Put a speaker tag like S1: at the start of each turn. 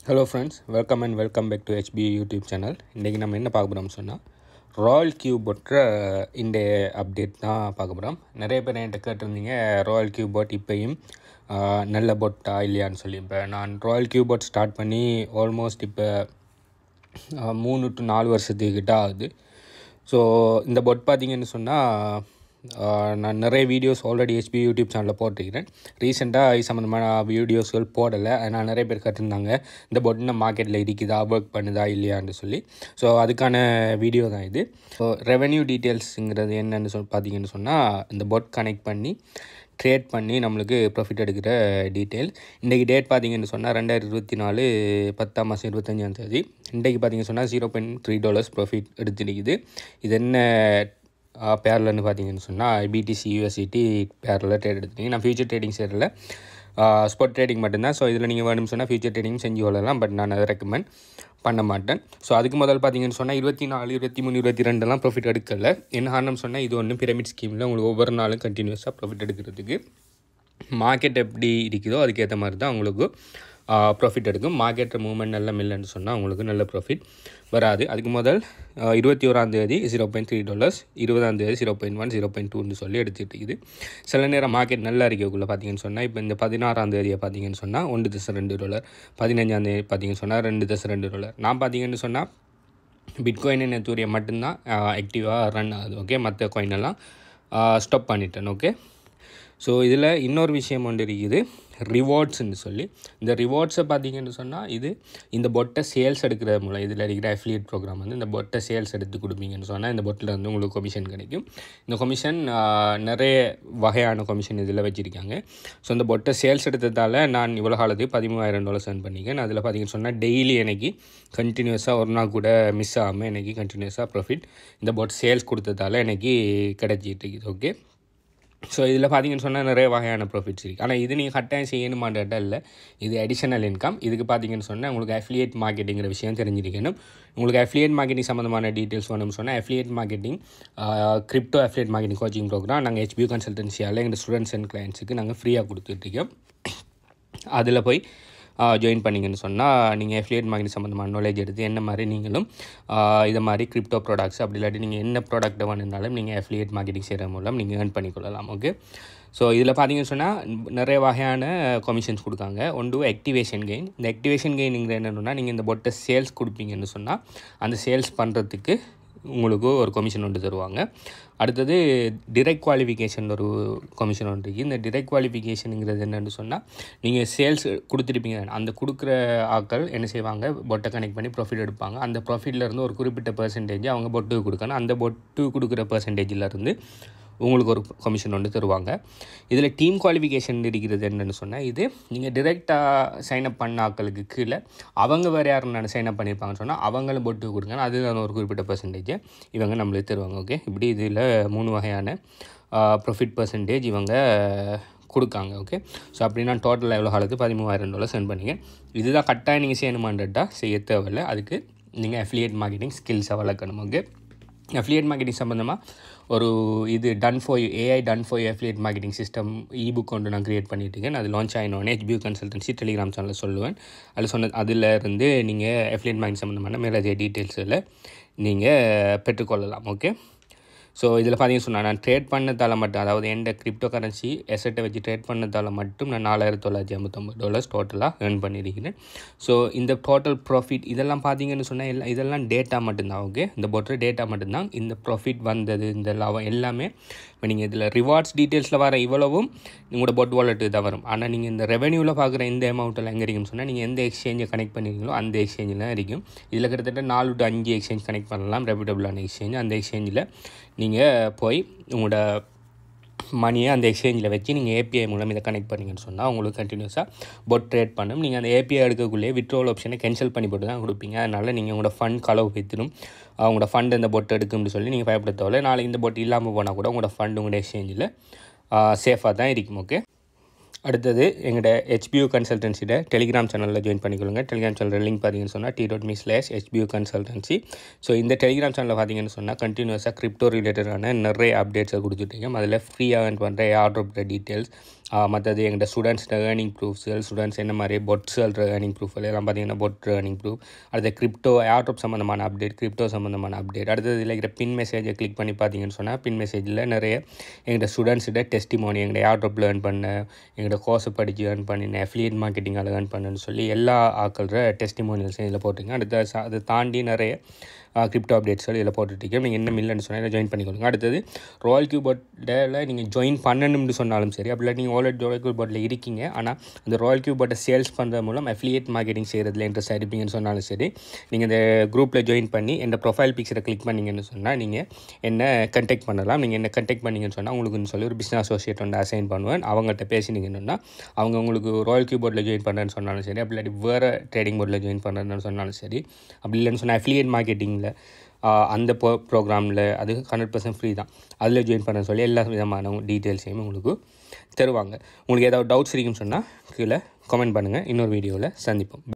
S1: hello friends welcome and welcome back to HP YouTube channel இன்றைக்கி நம்ம என்ன பார்க்க போகிறோம்னு சொன்னால் ராயல் கியூபோட்ற இந்த அப்டேட் தான் பார்க்க போகிறோம் நிறைய பேர் என்கிட்ட கேட்டிருந்தீங்க ராயல் கியூபோட் இப்போயும் ஆஹ், நல்ல பொட்டா இல்லையான்னு சொல்லி இப்போ நான் ராயல் கியூபோட் ஸ்டார்ட் பண்ணி ஆல்மோஸ்ட் இப்போ ஆஹ், மூணு டு நாலு வருஷத்துக்கிட்ட ஆகுது ஸோ இந்த பொட் பார்த்தீங்கன்னு சொன்னால் நான் நிறைய வீடியோஸ் ஆல்ரெடி ஹெச்பி யூடியூப் சேனலில் போட்டிருக்கிறேன் ரீசெண்டாக இது சம்மந்தமான வீடியோஸ்கள் போடலை அதனால் நிறைய பேர் கேட்டிருந்தாங்க இந்த பொட் நம்ம மார்க்கெட்டில் இருக்குதா ஒர்க் பண்ணுதா இல்லையான்னு சொல்லி ஸோ அதுக்கான வீடியோ தான் இது ஸோ ரெவென்யூ டீட்டெயில்ஸுங்கிறது என்னென்னு சொல் பார்த்தீங்கன்னு சொன்னால் இந்த பொட் கனெக்ட் பண்ணி ட்ரேட் பண்ணி நம்மளுக்கு ப்ராஃபிட் எடுக்கிற டீட்டெயில் இன்றைக்கி டேட் பார்த்தீங்கன்னு சொன்னால் ரெண்டாயிரத்தி இருபத்தி நாலு பத்தாம் மாதம் இருபத்தஞ்சாம் தேதி இன்றைக்கி பார்த்தீங்கன்னு சொன்னால் zero point three dollars profit எடுத்துருக்குது இது என்ன பேர்லன்னு பார்த்தீங்கன்னு சொன்னால் பிடிசி யூஎஸ்சிடி பேரில் ட்ரேட் எடுத்துட்டீங்க நான் ஃபியூச்சர் ட்ரேடிங் செய்கிறல ஸ்பாட் ட்ரேடிங் மட்டும்தான் ஸோ இதில் நீங்கள் வேணும்னு சொன்னால் ஃபியூச்சர் ட்ரேடிங் செஞ்சு கொள்ளலாம் பட் நான் அதை ரெக்கமெண்ட் பண்ண மாட்டேன் ஸோ அதுக்கு முதல் பார்த்தீங்கன்னு சொன்னால் இருபத்தி நாலு இருபத்தி மூணு இருபத்தி ரெண்டுலாம் ப்ராஃபிட் எடுக்கல என்ன காரணம் சொன்னால் இது ஒன்று பிரமிட் ஸ்கீமில் உங்களுக்கு ஒவ்வொரு நாளும் கண்டினியூஸாக ப்ராஃபிட் எடுக்கிறதுக்கு மார்க்கெட் எப்படி இருக்குதோ அதுக்கேற்ற மாதிரி தான் உங்களுக்கு ப்ராஃபிட் எடுக்கும் மார்க்கெட் மூவ்மெண்ட் நல்ல மில்லன்னு சொன்னால் உங்களுக்கு நல்ல ப்ராஃபிட் வராது அதுக்கு முதல் ஆஹ், இருபத்தி ஓராம் தேதி ஜீரோ பாயிண்ட் த்ரீ டாலர்ஸ் இருபதாம் தேதி zero point one zero point டூன்னு சொல்லி எடுத்துகிட்டு இருக்குது சில நேரம் மார்க்கெட் நல்லா இருக்கக்குள்ளே பார்த்தீங்கன்னு சொன்னால் இப்போ இந்த பதினாறாம் தேதியை பார்த்தீங்கன்னு சொன்னால் ஒன்று தசை ரெண்டு டாலர் பதினஞ்சாம் தேதி பார்த்தீங்கன்னு சொன்னால் ரெண்டு தசை ரெண்டு டாலர் நான் பார்த்தீங்கன்னு சொன்னால் பிட்காயின் நெத்தூரியம் மட்டும்தான் ஆக்டிவாக ரன் ஆகுது ஓகே மற்ற coin எல்லாம் ஸ்டாப் பண்ணிட்டேன் ஓகே ஸோ இதில் இன்னொரு விஷயம் ஒன்று இருக்குது ரிவார்ட்ஸ்னு சொல்லி இந்த ரிவார்ட்ஸை பார்த்தீங்கன்னு சொன்னால் இது இந்த பொட்டை சேல்ஸ் எடுக்கிறது மூலம் இதில் இருக்கிற அஃபிலியேட் ப்ரோக்ராம் வந்து இந்த பொட்டை சேல்ஸ் எடுத்து கொடுப்பீங்கன்னு சொன்னால் இந்த பொட்டில் வந்து உங்களுக்கு கமிஷன் கிடைக்கும் இந்த கமிஷன் நிறைய வகையான கமிஷன் இதில் வச்சுருக்காங்க ஸோ இந்த பொட்டை சேல்ஸ் எடுத்ததால் நான் இவ்வளோ காலத்துக்கு பதிமூவாயிரம் டாலர்ஸ் earn பண்ணிக்கேன் அதில் பார்த்தீங்கன்னு சொன்னால் டெய்லி எனக்கு கண்டினியூஸாக ஒரு நாள் கூட மிஸ் ஆகாமல் எனக்கு கண்டினியூஸாக ப்ராஃபிட் இந்த பொட் சேல்ஸ் கொடுத்ததால எனக்கு கிடைச்சிட்டு இருக்குது ஓகே ஸோ இதில் பார்த்தீங்கன்னு சொன்னால் நிறைய வகையான ப்ராஃபிட்ஸ் இருக்குது ஆனால் இது நீங்கள் கட்டாயம் செய்யணுமான்றட்ட இல்லை இது அடிஷனல் இன்கம் இதுக்கு பார்த்தீங்கன்னு சொன்னால் உங்களுக்கு அஃபிலியேட் மார்க்கெட்டிங்கிற விஷயம் தெரிஞ்சிருக்கணும் உங்களுக்கு அஃபிலியேட் மார்க்கெட்டிங் சம்மந்தமான டீட்டெயில்ஸ் வேணும்னு சொன்னால் affiliate marketing crypto affiliate marketing coaching program நாங்கள் ஹெச்பியூ கன்சல்டன்சியால் எங்கள் ஸ்டூடெண்ட்ஸ் அண்ட் கிளைண்ட்ஸுக்கு நாங்கள் ஃப்ரீயாக கொடுத்துட்ருக்கோம் அதில் போய் ஜாயின் பண்ணிங்கன்னு சொன்னால் நீங்கள் அஃபிலியேட் மார்க்கெட்டிங் சம்மந்தமான நாலேஜ் எடுத்து என்ன மாதிரி நீங்களும் ஆஹ் இதை மாதிரி கிரிப்டோ ப்ராடக்ட்ஸ் அப்படி இல்லாட்டி நீங்கள் என்ன ப்ராடக்ட்டை வேணுனாலும் நீங்கள் அஃபிலியேட் மார்க்கெட்டிங் செய்கிற மூலம் நீங்கள் ஏர்ன் பண்ணிக்கொள்ளலாம் ஓகே ஸோ இதில் பார்த்தீங்கன்னு சொன்னால் நிறைய வகையான கமிஷன்ஸ் கொடுக்காங்க ஒன்று ஆக்டிவேஷன் கெயின் இந்த ஆக்டிவேஷன் கெயினுங்கிற என்னென்னா நீங்கள் இந்த பொட்டை சேல்ஸ் கொடுப்பீங்கன்னு சொன்னால் அந்த சேல்ஸ் பண்ணுறதுக்கு உங்களுக்கு ஒரு கமிஷன் ஒன்று தருவாங்க அடுத்தது டிரெக்ட் குவாலிஃபிகேஷன் ஒரு கமிஷன் ஒன்று இருக்குது இந்த டிரெக்ட் குவாலிஃபிகேஷனுங்கிறது என்னென்னு சொன்னால் நீங்கள் சேல்ஸ் கொடுத்துருப்பீங்க அந்த கொடுக்குற ஆட்கள் என்ன செய்வாங்க பொட்டை கனெக்ட் பண்ணி ப்ராஃபிட் எடுப்பாங்க அந்த ப்ராஃபிட்ல இருந்து ஒரு குறிப்பிட்ட பர்சன்டேஜ் அவங்க பொட்டுக்கு கொடுக்கணும் அந்த பொட்டு கொடுக்குற பர்சன்டேஜில் இருந்து உங்களுக்கு ஒரு கமிஷன் ஒன்று தருவாங்க இதில் டீம் குவாலிஃபிகேஷன் இருக்கிறது என்னென்னு சொன்னால் இது நீங்கள் டிரெக்டாக சைன் அப் பண்ண ஆட்களுக்கு கீழே அவங்க வேறு யாரும் சைன் அப் பண்ணியிருப்பாங்கன்னு சொன்னால் அவங்களும் போட்டு கொடுங்க அதுதான் ஒரு குறிப்பிட்ட பர்சன்டேஜ் இவங்க நம்மளுக்கு தருவாங்க ஓகே இப்படி இதில் மூணு வகையான ப்ராஃபிட் பர்சன்டேஜ் இவங்க கொடுக்காங்க ஓகே ஸோ அப்படின்னா டோட்டல் எவ்வளோ காலத்து பதிமூவாயிரம் டாலர் சென்ட் பண்ணிங்க இதுதான் கட்டாயம் நீங்கள் செய்யணுமான்றட்டா செய்ய தேவையில்லை அதுக்கு நீங்கள் அஃபிலியேட் மார்க்கெட்டிங் ஸ்கில்ஸை வளர்க்கணும் ஓகே அஃபிலியேட் மார்க்கெட்டிங் சம்மந்தமாக ஒரு இது done for AI done for affiliate marketing system ebook ஒன்று நான் க்ரியேட் பண்ணிட்டு இருக்கேன் அது லான்ச் ஆகினோடனே ஹெச்பியூ கன்சல்டன்சி டெலிகிராம் சேனலில் சொல்லுவேன் அதில் சொன்ன அதில் இருந்து நீங்கள் அஃபிலியேட் மார்க்கெட்டிங் சம்மந்தமான மேலே டீட்டெயில்ஸில் நீங்கள் பெற்றுக்கொள்ளலாம் ஓகே ஸோ இதில் பார்த்தீங்கன்னு சொன்னால் நான் ட்ரேட் பண்ணதால் மட்டும் அதாவது எந்த கிரிப்டோ கரன்சி எசட்டை வச்சு ட்ரேட் பண்ணதால் மட்டும் நான் நாலாயிரத்தி தொள்ளாயிரத்தி ஐம்பத்தொம்பது டாலர்ஸ் டோட்டலாக ஏர்ன் பண்ணியிருக்கிறேன் ஸோ இந்த டோட்டல் ப்ராஃபிட் இதெல்லாம் பார்த்தீங்கன்னு சொன்னால் எல்லாம் இதெல்லாம் டேட்டா மட்டும்தான் ஓகே இந்த பொட்டர் டேட்டா மட்டும்தான் இந்த ப்ராஃபிட் வந்தது இந்த லாபம் எல்லாமே இப்போ நீங்கள் இதில் ரிவார்ட்ஸ் டீட்டெயில்ஸில் வர இவ்வளவும் உங்களோட பொட் வாலெட்டு தான் வரும் ஆனால் நீங்கள் இந்த ரெவென்யூவில் பார்க்குற இந்த அமௌண்ட்டில் எங்கே இருக்குன்னு சொன்னால் நீங்கள் எந்த எக்ஸ்சேஞ்சை கனெக்ட் பண்ணிருக்கீங்களோ அந்த எக்ஸ்சேஞ்சில் தான் இருக்கும் இதில் கிட்டத்தட்ட நாலு டு அஞ்சு எக்ஸ்சேஞ்ச் கனெக்ட் பண்ணலாம் ரெப்யூட்டபிளான எக்ஸ்சேஞ்ச் அந்த எக்ஸ்சேஞ்சில் நீங்கள் போய் உங்களோட மணியை அந்த எக்ஸ்சேஞ்சில் வச்சு நீங்கள் ஏபிஐ மூலம் இதை கனெக்ட் பண்ணீங்கன்னு சொன்னால் உங்களுக்கு கண்டினியூஸாக பொட் ட்ரேட் பண்ணும் நீங்கள் அந்த ஏபிஐ எடுக்கக்குள்ளேயே விட்ரோல் ஆப்ஷனை கேன்சல் பண்ணி போட்டு தான் கொடுப்பீங்க அதனால் நீங்கள் உங்களோட ஃபண்ட் களவு வைத்திடும் உங்களோட ஃபண்ட் இந்த பொட் எடுக்கும்னு சொல்லி நீங்கள் பயப்பட தேவையில்ல நாளைக்கு இந்த பொட் இல்லாமல் போனால் கூட உங்களோட ஃபண்ட் உங்களோட எக்ஸ்சேஞ்சில் சேஃபாக தான் இருக்கும் ஓகே அடுத்தது எங்களோட ஹெச்பியூ கன்சல்டன்சியோட டெலிகிராம் சேனலில் ஜாயின் பண்ணிக்கொள்ளுங்க டெலிகிராம் சேனல் லிங்க் பார்த்தீங்கன்னு சொன்னால் T dot me slash HPU consultancy so இந்த டெலிகிராம் சேனலில் பார்த்தீங்கன்னு சொன்னால் கண்டினியூஸாக கிரிப்டோ ரிலேட்டடான நிறைய அப்டேட்ஸை கொடுத்துட்டீங்க அதில் ஃப்ரீயாக ஏர்ன் பண்ணுற ஏர்ட்ராப் டீட்டெயில்ஸ் மற்றது எங்கள்கிட்ட ஸ்டூடெண்ட்ஸ்ட ஏர்னிங் ப்ரூஃப்ஸ்கள் ஸ்டூடெண்ட்ஸ் என்ன மாதிரி பொட்ஸ்கள் ஏர்னிங் ப்ரூஃப் எல்லாம் பார்த்தீங்கன்னா பொட் ஏர்னிங் ப்ரூஃப் அடுத்து கிரிப்டோ ஏர்ட்ராப் சம்மந்தமான அப்டேட் கிரிப்டோ சம்மந்தமான அப்டேட் அடுத்தது இதில் இருக்கிற பின் மெசேஜை கிளிக் பண்ணி பார்த்தீங்கன்னு சொன்னால் பின் மெசேஜில் நிறைய எங்கள்கிட்ட ஸ்டூடெண்ட்ஸ்கிட்ட டெஸ்டிமோனி எங்கள்கிட்ட ஏர்ட்ராப்பில் ஏர்ன் பண்ண எங்களோட கோர்ஸை படித்து ஏர்ன் பண்ணினேன் அஃபிலியேட் மார்க்கெட்டிங்கால் ஏர்ன் பண்ணேன்னு சொல்லி எல்லா ஆக்கள டெஸ்டிமோனியல்ஸும் இதில் போட்டுங்க அடுத்த ச- அதை தாண்டி நிறைய கிரிப்டோ அப்டேட்ஸ்கள் இதில் போட்டுருக்கீங்க நீங்கள் என்ன இல்லைன்னு சொன்னால் இதை ஜாயின் பண்ணிக்கொள்ளுங்க அடுத்தது ராயல் கியூபோட்டில் நீங்கள் ஜாயின் பண்ணணும்னு சொன்னாலும் சரி அப்படி நீங்கள் ஆல்ரெடி ராயல் கியூபோட்டில் இருக்கீங்க ஆனால் அந்த ராயல் கியூபோட்டை சேல்ஸ் பண்ணுறது மூலம் அஃபிலியேட் மார்க்கெட்டிங் செய்கிறதுல இன்ட்ரெஸ்ட் இருப்பீங்கன்னு சொன்னாலும் சரி நீங்கள் இந்த குரூப்பில் ஜாயின் பண்ணி இந்த ப்ரொஃபைல் பிக்சரை கிளிக் பண்ணீங்கன்னு சொன்னால் நீங்கள் என்ன கண்டெக்ட் பண்ணலாம் நீங்கள் என்ன கண்டெக்ட் பண்ணீங்கன்னு சொன்னால் உங்களுக்குன்னு சொல்லி ஒரு பிஸ்னஸ் அசோசியேட் வந்து அசைன் பண்ணுவேன் அவங்ககிட்ட பேசினீங்கன்னா அவங்க உங்களுக்கு ராயல் கியூபோர்டில் ஜாயின் பண்ணுறேன்னு சொன்னாலும் சரி அப்படி இல்லாட்டி வேறு ட்ரேடிங் போர்டில் ஜாயின் பண்ணுறேன்னு சொன்னாலும் சரி அப்படி இல்லைன்னு சொன்னால் அஃபிலியேட் மார்க்கெட்டிங்கில் அந்த ப்ரோ ப்ரோக்ராமில் அது ஹண்ட்ரட் பர்சன்ட் ஃப்ரீ தான் அதில் ஜாயின் பண்ண சொல்லி எல்லா விதமான டீட்டெயில்ஸையும் உங்களுக்கு தருவாங்க உங்களுக்கு ஏதாவது டவுட்ஸ் இருக்குன்னு சொன்னால் கீழே கமெண்ட் பண்ணுங்கள் இன்னொரு வீடியோவில் சந்திப்போம்